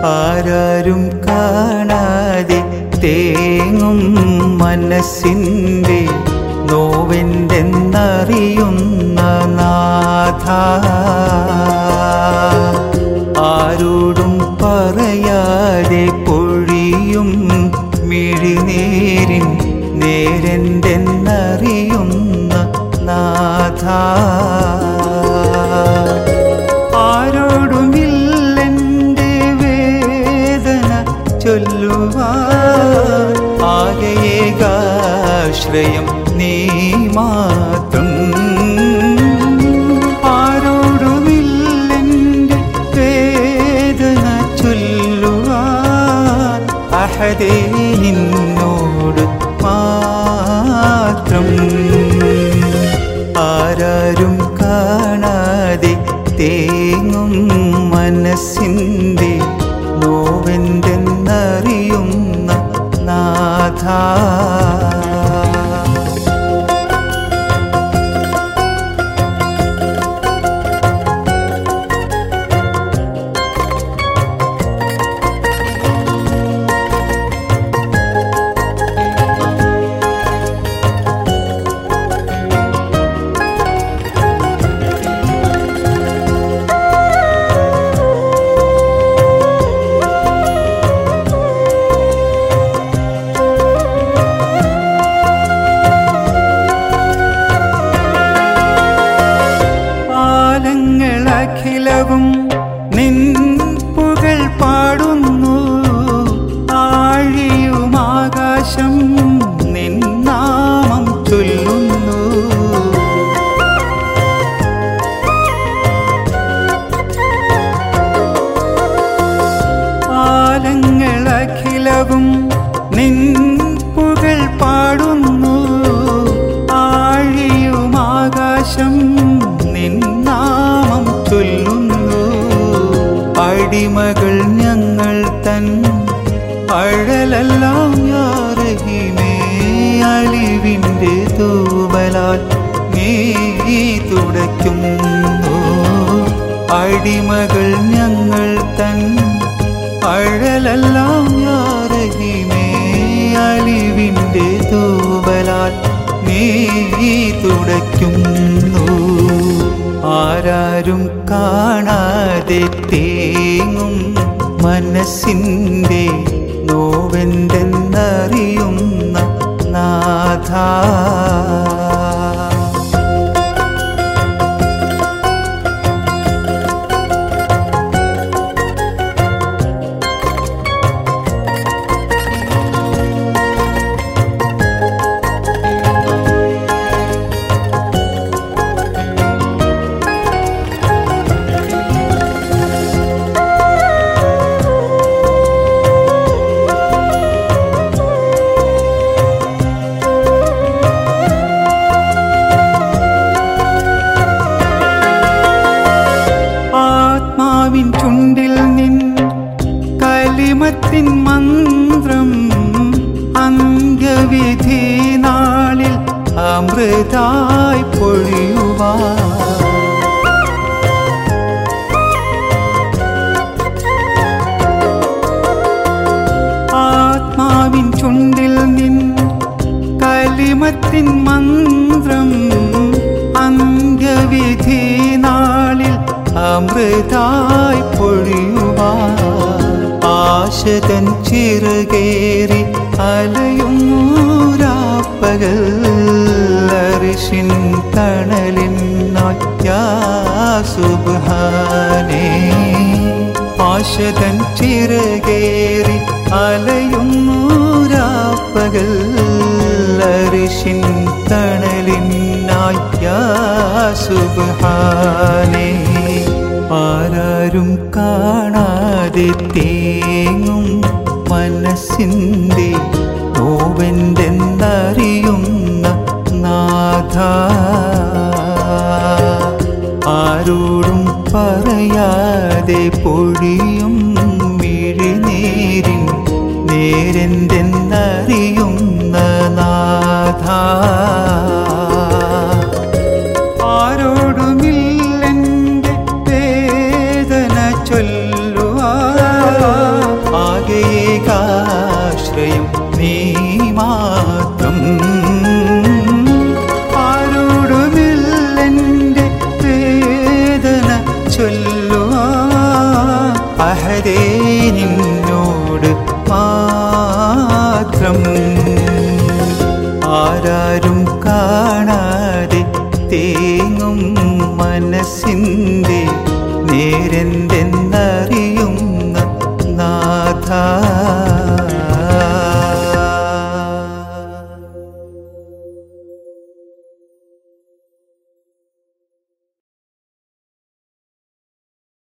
ആരാരും കാണാതെ തേങ്ങും മനസ്സിൻ്റെ നോവെന്തെന്നറിയുന്ന നാഥ ആരോടും പറയാതെ പൊഴിയും മിഴിനേരിൻ നേരെന്തെന്നറിയുന്ന നാഥ ആരോടുമില്ലെൻ്റെ വേദന ചൊല്ലുവാൻ ആകയേകാശ്രയം നീ മാത്രം ആരോടുമില്ലെൻ്റെ വേദന ചൊല്ലുവാൻ അഹദേ നിന്നോട് മാത്രം ആരാരും കാണാതെ തേങ്ങും മനസ്സിൻ്റെ നോവെന്തെന്നറിയുന്ന നാഥ പാലങ്ങളഖിലവും നിൻ പുകൾ പാടുന്നു ആഴിയുമാകാശം നിൻ നാമം ചൊല്ലുന്നു പാലങ്ങളഖിലവും നിൻ പുകൾ പാടുന്നു ആഴിയുമാകാശം നിൻ നാമം ചൊല്ലുന്നു അടിമകൾ ഞങ്ങൾ തൻ അഴലെല്ലാം യാറഹിമേ അലിവിൻ്റെ തൂവലാൽ നീ തുടയ്ക്കുന്നു അടിമകൾ ഞങ്ങൾ തൻ അഴലെല്ലാം യാറഹിമേ അലിവിൻ്റെ തൂവലാൽ നീ തുടയ്ക്കുന്നു ആരാരും കാണാതെ തേങ്ങും മനസ്സിൻ്റെ നോവെന്തെന്നറിയുന്ന നാഥ ആത്മാവിൻ ചുണ്ടിൽ നിൻ കലിമത്തിൻ മന്ത്രം അംഗവിധി നാളിൽ അമൃതായി പൊഴിയുവാ ആത്മാവിൻ ചുണ്ടിൽ നിൻ കലിമത്തിൻ മന്ത്രം അംഗവിധി നാളിൽ അമൃതായി പൊഴിയുവാ ആശതൻ ചിറകേറി അലയുന്നൂരാപ്പകൽ അരിശിൻ തണലിനായി യാ സുബ്ഹാനേ ആശതൻ ചിറകേറി അലയുന്നൂരാപ്പകൽ അരിശിൻ തണലിനായി യാ സുബ്ഹാനേ ആരാരും കാണാതെ തേങ്ങും മനസ്സിൻ്റെ നോവെന്തെന്നറിയുന്ന നാഥ ആരോടും പറയാതെ പൊഴിയും മിഴിനേരിൻ നേരെന്തെന്നറിയുന്ന നാഥ ആരോടുമില്ലെൻ്റെ വേദന ചൊല്ലുവാൻ ആശ്രയം നീ മാത്രം ആരോടുമില്ലെൻ്റെ വേദന ചൊല്ലുവാ അഹദേ നിന്നോട് മാത്രം ആരാരും കാണാതെ തേങ്ങും മനസ്സിൻ്റെ നേരെന്തെന്ന്